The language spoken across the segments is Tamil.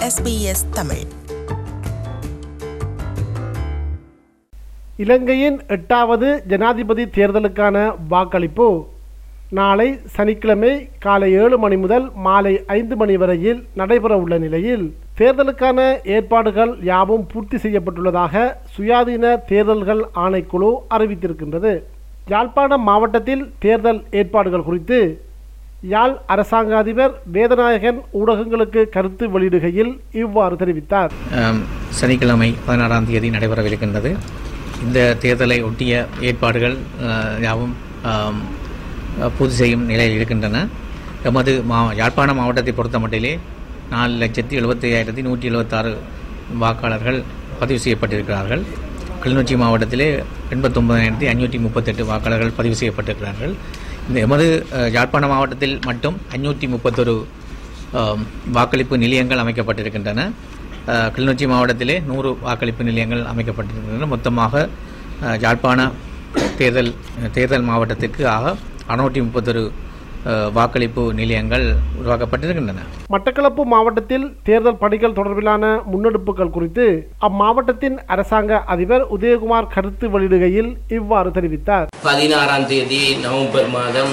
SBS தமிழ் இலங்கையின் எட்டாவது ஜனாதிபதி தேர்தலுக்கான வாக்களிப்பு நாளை சனிக்கிழமை காலை ஏழு மணி முதல் மாலை ஐந்து மணி வரையில் நடைபெற உள்ள நிலையில் தேர்தலுக்கான ஏற்பாடுகள் யாவும் பூர்த்தி செய்யப்பட்டுள்ளதாக சுயாதீன தேர்தல்கள் ஆணைக்குழு அறிவித்திருக்கின்றது யாழ்ப்பாணம் மாவட்டத்தில் தேர்தல் ஏற்பாடுகள் குறித்து யாழ் அரசாங்க அதிபர் வேதநாயகன் ஊடகங்களுக்கு கருத்து வெளியிடுகையில் இவ்வாறு தெரிவித்தார் ஆம், சனிக்கிழமை பதினாறாம் தேதி நடைபெறவிருக்கின்றது இந்த தேர்தலை ஒட்டிய ஏற்பாடுகள் ஆ, யாவும் ஆம், பூர்த்தி செய்யும் நிலையில் இருக்கின்றன எமது மா யாழ்ப்பாண மாவட்டத்தை பொறுத்த மட்டிலே நாலு லட்சத்தி எழுபத்தி ஐயாயிரத்தி நூற்றி எழுபத்தாறு வாக்காளர்கள் பதிவு செய்யப்பட்டிருக்கிறார்கள் கிளிநொச்சி மாவட்டத்திலே எண்பத்தொன்பதாயிரத்தி ஐநூற்றி முப்பத்தெட்டு வாக்காளர்கள் பதிவு செய்யப்பட்டிருக்கிறார்கள் இந்த எமது அ, யாழ்ப்பாண மாவட்டத்தில் மட்டும் ஐநூற்றி முப்பத்தொரு ஆம், வாக்களிப்பு நிலையங்கள் அமைக்கப்பட்டிருக்கின்றன அஹ், கிளிநொச்சி மாவட்டத்திலே நூறு வாக்களிப்பு நிலையங்கள் அமைக்கப்பட்டிருக்கின்றன மொத்தமாக அஹ், யாழ்ப்பாண தேர்தல் தேர்தல் மாவட்டத்திற்கு ஆக அறுநூற்றி முப்பத்தொரு வாக்களிப்பு நிலையங்கள் உருவாக்கப்பட்டிருக்கின்றன மட்டக்களப்பு மாவட்டத்தில் தேர்தல் பணிகள் தொடர்பிலான முன்னெடுப்புகள் குறித்து அம்மாவட்டத்தின் அரசாங்க அதிபர் உதயகுமார் கருத்து வெளியிடுகையில் இவ்வாறு தெரிவித்தார் பதினாறாம் தேதி நவம்பர் மாதம்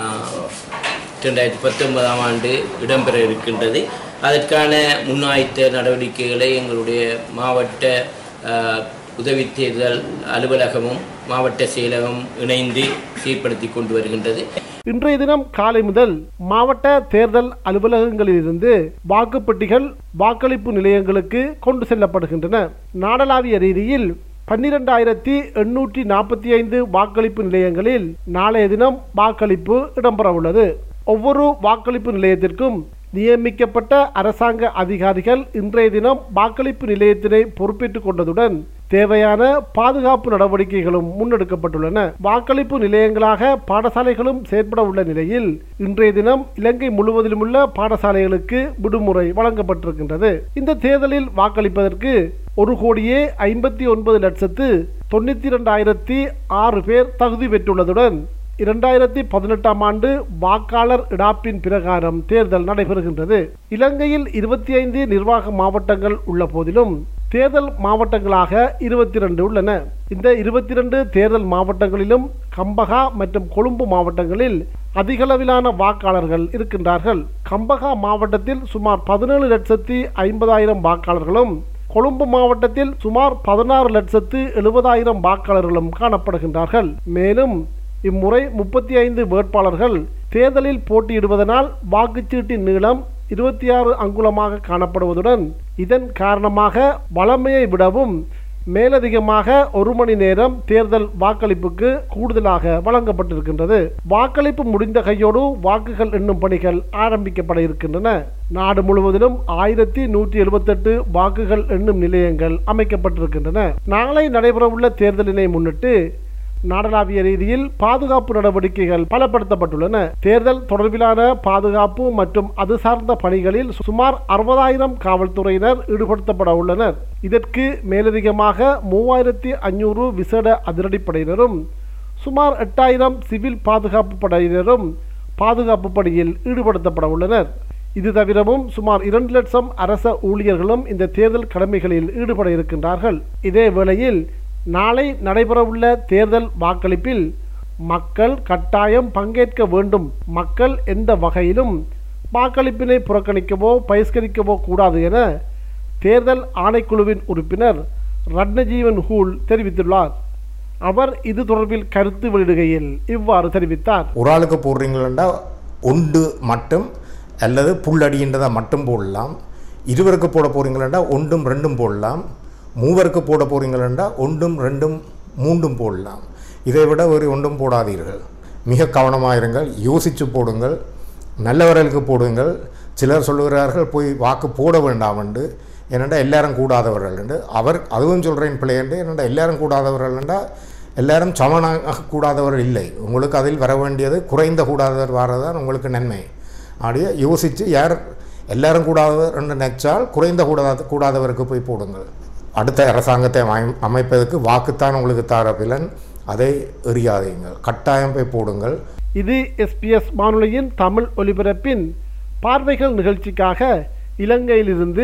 ரெண்டாயிரத்தி பத்தொன்பதாம் ஆண்டு இடம்பெற இருக்கின்றது அதற்கான முன்னாயத்த நடவடிக்கைகளை எங்களுடைய மாவட்ட ஆ, உதவி தேர்தல் அலுவலகமும் மாவட்ட செயலகம் இணைந்து சீர்படுத்தி கொண்டு வருகின்றது இன்றைய தினம் காலை முதல் மாவட்ட தேர்தல் அலுவலகங்களிலிருந்து வாக்குப்பெட்டிகள் வாக்களிப்பு நிலையங்களுக்கு கொண்டு செல்லப்படுகின்றன நாடளாவிய ரீதியில் பன்னிரெண்டாயிரத்தி எண்ணூற்றி நாற்பத்தி ஐந்து வாக்களிப்பு நிலையங்களில் நாளைய தினம் வாக்களிப்பு இடம்பெறவுள்ளது ஒவ்வொரு வாக்களிப்பு நிலையத்திற்கும் நியமிக்கப்பட்ட அரசாங்க அதிகாரிகள் இன்றைய தினம் வாக்களிப்பு நிலையத்தினை பொறுப்பேற்றுக் கொண்டதுடன் தேவையான பாதுகாப்பு நடவடிக்கைகளும் முன்னெடுக்கப்பட்டுள்ளன வாக்களிப்பு நிலையங்களாக பாடசாலைகளும் செயற்பட உள்ள நிலையில் இன்றைய தினம் இலங்கை முழுவதிலும் உள்ள பாடசாலைகளுக்கு விடுமுறை வழங்கப்பட்டிருக்கின்றது இந்த தேர்தலில் வாக்களிப்பதற்கு ஒரு கோடியே ஐம்பத்தி ஒன்பது லட்சத்து தொண்ணூற்றி இரண்டாயிரத்தி ஆறு பேர் தகுதி பெற்றுள்ளதுடன் இரண்டாயிரத்தி பதினெட்டாம் ஆண்டு வாக்காளர் இடாப்பின் பிரகாரம் தேர்தல் நடைபெறுகின்றது இலங்கையில் இருபத்தி ஐந்து நிர்வாக மாவட்டங்கள் உள்ள போதிலும் தேர்தல் மாவட்டங்களாக இருபத்தி ரெண்டு உள்ளன இந்த இருபத்தி ரெண்டு தேர்தல் மாவட்டங்களிலும் கம்பகா மற்றும் கொழும்பு மாவட்டங்களில் அதிகளவிலான வாக்காளர்கள் இருக்கின்றார்கள் கம்பகா மாவட்டத்தில் சுமார் பதினேழு லட்சத்தி ஐம்பதாயிரம் வாக்காளர்களும் கொழும்பு மாவட்டத்தில் சுமார் பதினாறு லட்சத்து எழுபதாயிரம் வாக்காளர்களும் காணப்படுகின்றார்கள் மேலும் இம்முறை முப்பத்தி ஐந்து வேட்பாளர்கள் தேர்தலில் போட்டியிடுவதனால் வாக்குச்சீட்டின் நீளம் இருபத்தி ஆறு அங்குலமாக காணப்படுவதுடன் இதன் காரணமாக வளமையை விடவும் மேலதிகமாக ஒரு மணி நேரம் தேர்தல் வாக்களிப்புக்கு கூடுதலாக வழங்கப்பட்டிருக்கின்றது வாக்களிப்பு முடிந்த கையோடு வாக்குகள் எண்ணும் பணிகள் ஆரம்பிக்கப்பட இருக்கின்றன நாடு முழுவதிலும் ஆயிரத்தி நூற்றி எழுபத்தெட்டு வாக்குகள் எண்ணும் நிலையங்கள் அமைக்கப்பட்டிருக்கின்றன நாளை நடைபெறவுள்ள தேர்தலினை முன்னிட்டு நாடளாவிய ரீதியில் பாதுகாப்பு நடவடிக்கைகள் பலப்படுத்தப்பட்டுள்ளன தேர்தல் தொடர்பிலான பாதுகாப்பு மற்றும் அது சார்ந்த பணிகளில் சுமார் அறுபதாயிரம் காவல்துறையினர் ஈடுபடுத்தப்பட உள்ளனர் இதற்கு மேலதிகமாக மூவாயிரத்தி ஐநூறு விசேட அதிரடிப்படையினரும் சுமார் எட்டாயிரம் சிவில் பாதுகாப்பு படையினரும் பாதுகாப்பு பணியில் ஈடுபடுத்தப்பட உள்ளனர் இது தவிரவும் சுமார் இரண்டு லட்சம் அரச ஊழியர்களும் இந்த தேர்தல் கடமைகளில் ஈடுபட இருக்கின்றார்கள் இதே வேளையில் நாளை நடைபெறவுள்ள தேர்தல் வாக்களிப்பில் மக்கள் கட்டாயம் பங்கேற்க வேண்டும் மக்கள் எந்த வகையிலும் வாக்களிப்பினை புறக்கணிக்கவோ பகிஷ்கரிக்கவோ கூடாது என தேர்தல் ஆணைக்குழுவின் உறுப்பினர் ரட்னஜீவன் ஹூல் தெரிவித்துள்ளார் அவர் இது தொடர்பில் கருத்து வெளியிடுகையில் இவ்வாறு தெரிவித்தார் ஒரு ஆளுக்கு போடுறீங்களா ஒன்று மட்டும் அல்லது புல்லடின்றதை மட்டும் போடலாம் இருவருக்கு போட போகிறீங்களா ஒன்றும் ரெண்டும் போடலாம் மூவருக்கு போட போகிறீங்களா ஒன்றும் ரெண்டும் மூன்றும் போடலாம் இதை விட ஒரு ஒன்றும் போடாதீர்கள் மிக கவனமாக இருங்கள் யோசித்து போடுங்கள் நல்லவர்களுக்கு போடுங்கள் சிலர் சொல்லுகிறார்கள் போய் வாக்கு போட வேண்டாம் என்று என்னென்னா எல்லாரும் கூடாதவர்கள் என்று அவர் அதுவும் சொல்கிறேன் பிள்ளை என்று என்னென்னா எல்லாரும் கூடாதவர்கள் என்றால் எல்லாரும் சமனாக கூடாதவர்கள் இல்லை உங்களுக்கு அதில் வர வேண்டியது குறைந்த கூடாதவர் வரதான் உங்களுக்கு நன்மை அப்படியே யோசித்து யார் எல்லாரும் கூடாதவர் என்று நினைச்சால் குறைந்த கூடாத கூடாதவருக்கு போய் போடுங்கள் அடுத்த அரசாங்கத்தை அமை- அமைப்பதற்கு வாக்குத்தான் உங்களுக்கு தார பிலன் அதை எறியாதீங்கள் கட்டாயம் போய் போடுங்கள் இது எஸ்பிஎஸ் வானொலியின் தமிழ் ஒலிபரப்பின் பார்வைகள் நிகழ்ச்சிக்காக இலங்கையிலிருந்து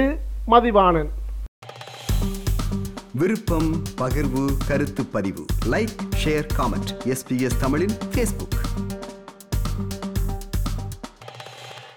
மதிவாணன் விருப்பம் பகிர்வு கருத்து பதிவு லைக் ஷேர் காமெண்ட் எஸ்பிஎஸ் தமிழின் ஃபேஸ்புக்